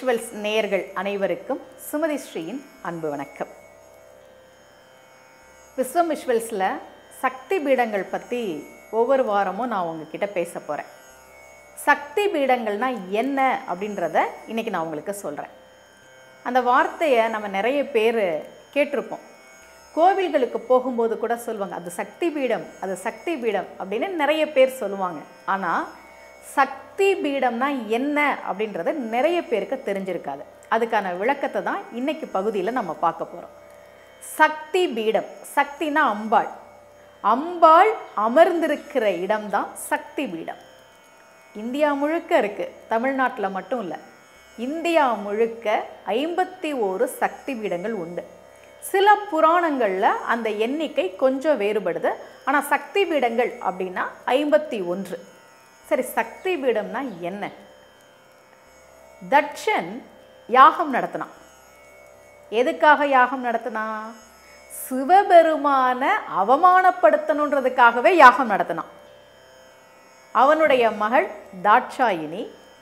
visuals நேயர்கள் அனைவருக்கும் சுமதி ஸ்ரீயின் அன்பு வணக்கம் விஸ்வம் விஷுவல்ஸில் சக்தி பீடங்கள் பற்றி ஒவ்வொரு வாரமும் நான் உங்ககிட்ட பேச போகிறேன் சக்தி பீடங்கள்னா என்ன அப்படின்றத இன்றைக்கி நான் உங்களுக்கு சொல்கிறேன் அந்த வார்த்தையை நம்ம நிறைய பேர் கேட்டிருப்போம் கோவில்களுக்கு போகும்போது கூட சொல்லுவாங்க அது சக்தி பீடம் அது சக்தி பீடம் அப்படின்னு நிறைய பேர் சொல்லுவாங்க ஆனால் சக்தி பீடம்னா என்ன அப்படின்றது நிறைய பேருக்கு தெரிஞ்சிருக்காது அதுக்கான விளக்கத்தை தான் இன்னைக்கு பகுதியில் நம்ம பார்க்க போகிறோம் சக்தி பீடம் சக்தினா அம்பாள் அம்பாள் அமர்ந்திருக்கிற இடம்தான் சக்தி பீடம் இந்தியா முழுக்க இருக்குது தமிழ்நாட்டில் மட்டும் இல்லை இந்தியா முழுக்க ஐம்பத்தி ஓரு சக்தி பீடங்கள் உண்டு சில புராணங்களில் அந்த எண்ணிக்கை கொஞ்சம் வேறுபடுது ஆனால் சக்தி பீடங்கள் அப்படின்னா ஐம்பத்தி ஒன்று சரி சக்தி பீடம்னா என்ன தட்சன் யாகம் நடத்தினான் எதுக்காக யாகம் நடத்தினான் சிவபெருமான அவமானப்படுத்தணுன்றதுக்காகவே யாகம் நடத்தினான் அவனுடைய மகள் தாட்சாயினி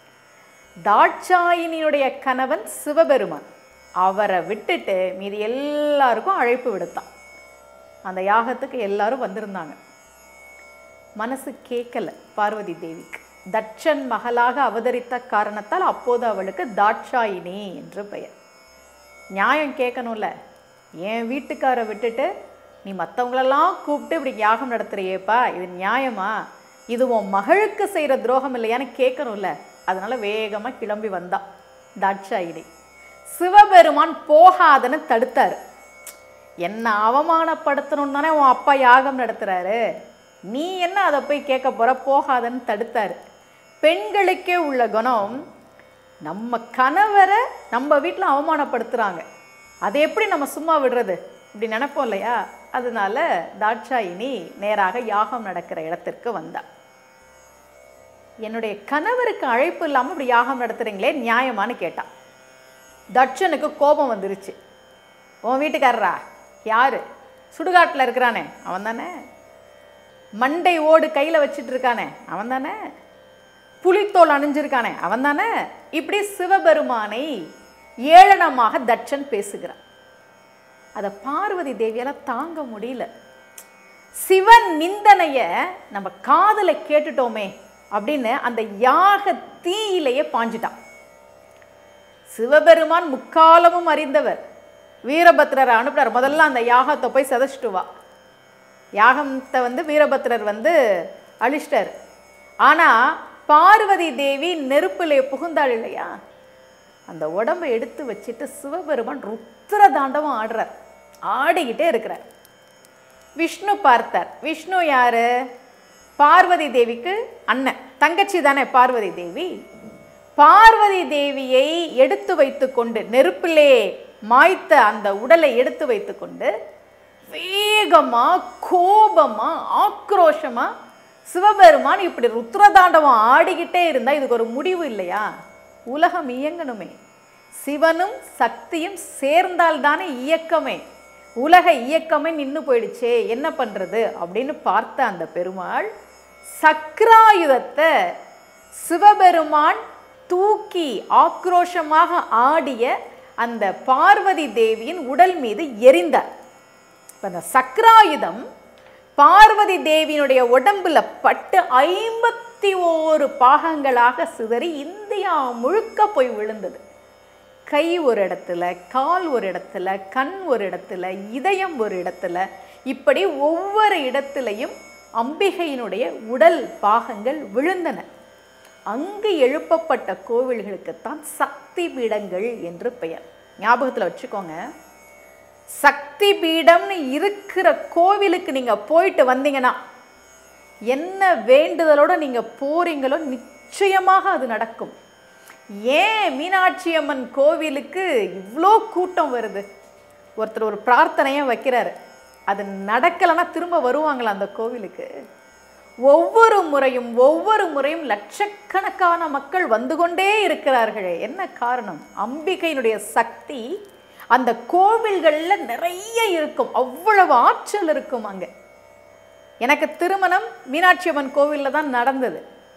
தாட்சாயினியுடைய கணவன் சிவபெருமான் அவரை விட்டுட்டு மீதி எல்லாருக்கும் அழைப்பு விடுத்தான் அந்த யாகத்துக்கு எல்லாரும் வந்திருந்தாங்க மனசு கேட்கல பார்வதி தேவிக்கு தட்சன் மகளாக அவதரித்த காரணத்தால் அப்போது அவளுக்கு தாட்சாயினி என்று பெயர் நியாயம் கேட்கணும்ல என் வீட்டுக்காரை விட்டுட்டு நீ மற்றவங்களெல்லாம் கூப்பிட்டு இப்படி யாகம் நடத்துறியேப்பா இது நியாயமா இது உன் மகளுக்கு செய்கிற துரோகம் இல்லையான்னு கேட்கணும்ல அதனால வேகமாக கிளம்பி வந்தா தாட்சாயினி சிவபெருமான் போகாதன்னு தடுத்தார் என்ன அவமானப்படுத்தணும்னு தானே உன் அப்பா யாகம் நடத்துறாரு நீ என்ன அதை போய் கேட்க போற போகாதன்னு தடுத்தாரு பெண்களுக்கே உள்ள குணம் நம்ம கணவரை நம்ம வீட்டில் அவமானப்படுத்துகிறாங்க அதை எப்படி நம்ம சும்மா விடுறது இப்படி நினைப்போம் இல்லையா அதனால தாட்சாயினி நேராக யாகம் நடக்கிற இடத்திற்கு வந்தா என்னுடைய கணவருக்கு அழைப்பு இல்லாமல் இப்படி யாகம் நடத்துறீங்களே நியாயமான்னு கேட்டான் தட்சனுக்கு கோபம் வந்துருச்சு உன் வீட்டுக்காரரா யாரு சுடுகாட்டில் இருக்கிறானே அவன் தானே மண்டை ஓடு கையில் வச்சிட்டு இருக்கானே அவன் தானே புலித்தோல் அணிஞ்சிருக்கானே அவன் தானே இப்படி சிவபெருமானை ஏளனமாக தட்சன் பேசுகிறான் அதை பார்வதி தேவியால் தாங்க முடியல சிவன் நிந்தனைய நம்ம காதல கேட்டுட்டோமே அப்படின்னு அந்த யாக தீயிலேயே பாஞ்சிட்டான் சிவபெருமான் முக்காலமும் அறிந்தவர் வீரபத்ரரை அனுப்புறார் முதல்ல அந்த யாகத்தை போய் சதச்சிட்டு வா யாகத்தை வந்து வீரபத்ரர் வந்து அழிச்சிட்டார் ஆனால் பார்வதி தேவி நெருப்பிலே புகுந்தாள் இல்லையா அந்த உடம்பை எடுத்து வச்சுட்டு சிவபெருமான் ருத்திர தாண்டவம் ஆடுறார் ஆடிக்கிட்டே இருக்கிறார் விஷ்ணு பார்த்தார் விஷ்ணு யாரு பார்வதி தேவிக்கு அண்ணன் தங்கச்சி தானே பார்வதி தேவி பார்வதி தேவியை எடுத்து வைத்துக்கொண்டு நெருப்பிலே மாய்த்த அந்த உடலை எடுத்து வைத்துக்கொண்டு வேகமா கோபமா ஆக்ரோஷமா சிவபெருமான் இப்படி ருத்ரதாண்டவம் ஆடிக்கிட்டே இருந்தா இதுக்கு ஒரு முடிவு இல்லையா உலகம் இயங்கணுமே சிவனும் சக்தியும் சேர்ந்தால் தானே இயக்கமே உலக இயக்கமே நின்று போயிடுச்சே என்ன பண்றது அப்படின்னு பார்த்த அந்த பெருமாள் சக்ராயுதத்தை சிவபெருமான் தூக்கி ஆக்ரோஷமாக ஆடிய அந்த பார்வதி தேவியின் உடல் மீது எரிந்தார் இப்போ அந்த சக்ராயுதம் பார்வதி தேவியினுடைய உடம்புல பட்டு ஐம்பத்தி ஓரு பாகங்களாக சிதறி இந்தியா முழுக்க போய் விழுந்தது கை ஒரு இடத்துல கால் ஒரு இடத்துல கண் ஒரு இடத்துல இதயம் ஒரு இடத்துல இப்படி ஒவ்வொரு இடத்துலையும் அம்பிகையினுடைய உடல் பாகங்கள் விழுந்தன அங்கு எழுப்பப்பட்ட கோவில்களுக்குத்தான் சக்தி பீடங்கள் என்று பெயர் ஞாபகத்தில் வச்சுக்கோங்க சக்தி பீடம்னு இருக்கிற கோவிலுக்கு நீங்கள் போயிட்டு வந்தீங்கன்னா என்ன வேண்டுதலோட நீங்கள் போறீங்களோ நிச்சயமாக அது நடக்கும் ஏன் மீனாட்சி அம்மன் கோவிலுக்கு இவ்வளோ கூட்டம் வருது ஒருத்தர் ஒரு பிரார்த்தனையை வைக்கிறாரு அது நடக்கலைன்னா திரும்ப வருவாங்களா அந்த கோவிலுக்கு ஒவ்வொரு முறையும் ஒவ்வொரு முறையும் லட்சக்கணக்கான மக்கள் வந்து கொண்டே இருக்கிறார்களே என்ன காரணம் அம்பிகையினுடைய சக்தி அந்த கோவில்களில் நிறைய இருக்கும் அவ்வளவு ஆற்றல் இருக்கும் அங்கே எனக்கு திருமணம் மீனாட்சி அம்மன் கோவிலில் தான் நடந்தது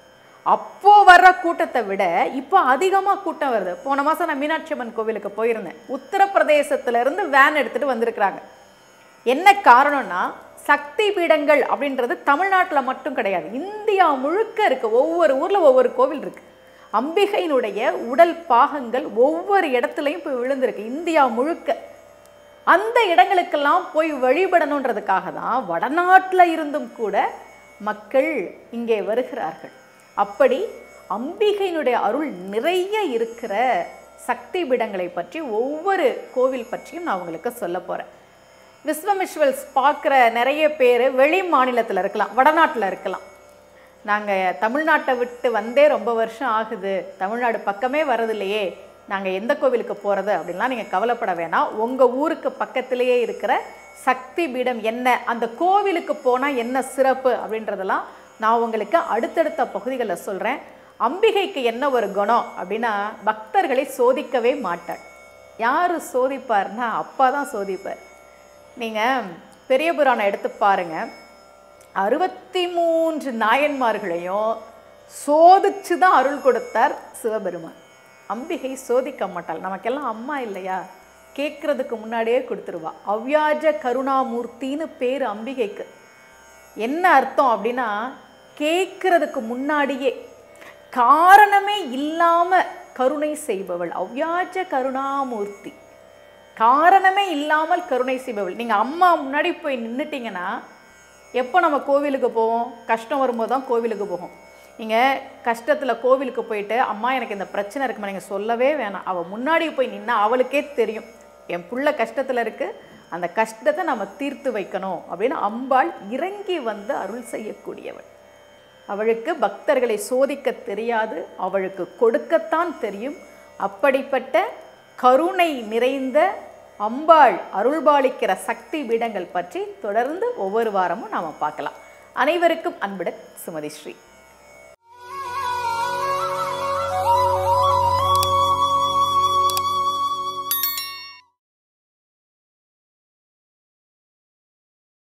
அப்போ வர்ற கூட்டத்தை விட இப்போ அதிகமாக கூட்டம் வருது போன மாதம் நான் மீனாட்சி அம்மன் கோவிலுக்கு போயிருந்தேன் உத்தரப்பிரதேசத்துல இருந்து வேன் எடுத்துட்டு வந்திருக்கிறாங்க என்ன காரணம்னா சக்தி பீடங்கள் அப்படின்றது தமிழ்நாட்டில் மட்டும் கிடையாது இந்தியா முழுக்க இருக்கு ஒவ்வொரு ஊரில் ஒவ்வொரு கோவில் இருக்கு அம்பிகையினுடைய உடல் பாகங்கள் ஒவ்வொரு இடத்துலையும் போய் விழுந்திருக்கு இந்தியா முழுக்க அந்த இடங்களுக்கெல்லாம் போய் வழிபடணுன்றதுக்காக தான் வடநாட்டில் இருந்தும் கூட மக்கள் இங்கே வருகிறார்கள் அப்படி அம்பிகையினுடைய அருள் நிறைய இருக்கிற சக்தி பீடங்களை பற்றி ஒவ்வொரு கோவில் பற்றியும் நான் உங்களுக்கு சொல்ல போகிறேன் விஸ்வமிஷ்வல்ஸ் பார்க்குற நிறைய பேர் வெளி மாநிலத்தில் இருக்கலாம் வடநாட்டில் இருக்கலாம் நாங்கள் தமிழ்நாட்டை விட்டு வந்தே ரொம்ப வருஷம் ஆகுது தமிழ்நாடு பக்கமே வரதில்லையே நாங்கள் எந்த கோவிலுக்கு போகிறது அப்படின்லாம் நீங்கள் கவலைப்பட வேணாம் உங்கள் ஊருக்கு பக்கத்திலேயே இருக்கிற சக்தி பீடம் என்ன அந்த கோவிலுக்கு போனால் என்ன சிறப்பு அப்படின்றதெல்லாம் நான் உங்களுக்கு அடுத்தடுத்த பகுதிகளில் சொல்கிறேன் அம்பிகைக்கு என்ன ஒரு குணம் அப்படின்னா பக்தர்களை சோதிக்கவே மாட்டாள் யார் சோதிப்பார்னா அப்பா தான் சோதிப்பார் நீங்கள் பெரிய புராணம் எடுத்து பாருங்கள் அறுபத்தி மூன்று நாயன்மார்களையும் சோதிச்சு தான் அருள் கொடுத்தார் சிவபெருமான் அம்பிகை சோதிக்க மாட்டாள் நமக்கெல்லாம் அம்மா இல்லையா கேட்குறதுக்கு முன்னாடியே கொடுத்துருவா அவ்யாஜ கருணாமூர்த்தின்னு பேர் அம்பிகைக்கு என்ன அர்த்தம் அப்படின்னா கேட்குறதுக்கு முன்னாடியே காரணமே இல்லாமல் கருணை செய்பவள் அவ்யாஜ கருணாமூர்த்தி காரணமே இல்லாமல் கருணை செய்பவள் நீங்கள் அம்மா முன்னாடி போய் நின்றுட்டீங்கன்னா எப்போ நம்ம கோவிலுக்கு போவோம் கஷ்டம் வரும்போது தான் கோவிலுக்கு போவோம் நீங்கள் கஷ்டத்தில் கோவிலுக்கு போயிட்டு அம்மா எனக்கு இந்த பிரச்சனை இருக்குமா நீங்கள் சொல்லவே வேணாம் அவள் முன்னாடி போய் நின்னா அவளுக்கே தெரியும் என் புள்ள கஷ்டத்தில் இருக்குது அந்த கஷ்டத்தை நம்ம தீர்த்து வைக்கணும் அப்படின்னு அம்பாள் இறங்கி வந்து அருள் செய்யக்கூடியவள் அவளுக்கு பக்தர்களை சோதிக்க தெரியாது அவளுக்கு கொடுக்கத்தான் தெரியும் அப்படிப்பட்ட கருணை நிறைந்த அம்பாள் அருள்பாலிக்கிற சக்தி பீடங்கள் பற்றி தொடர்ந்து ஒவ்வொரு வாரமும் நாம் பார்க்கலாம் அனைவருக்கும் அன்புடன் சுமதி ஸ்ரீ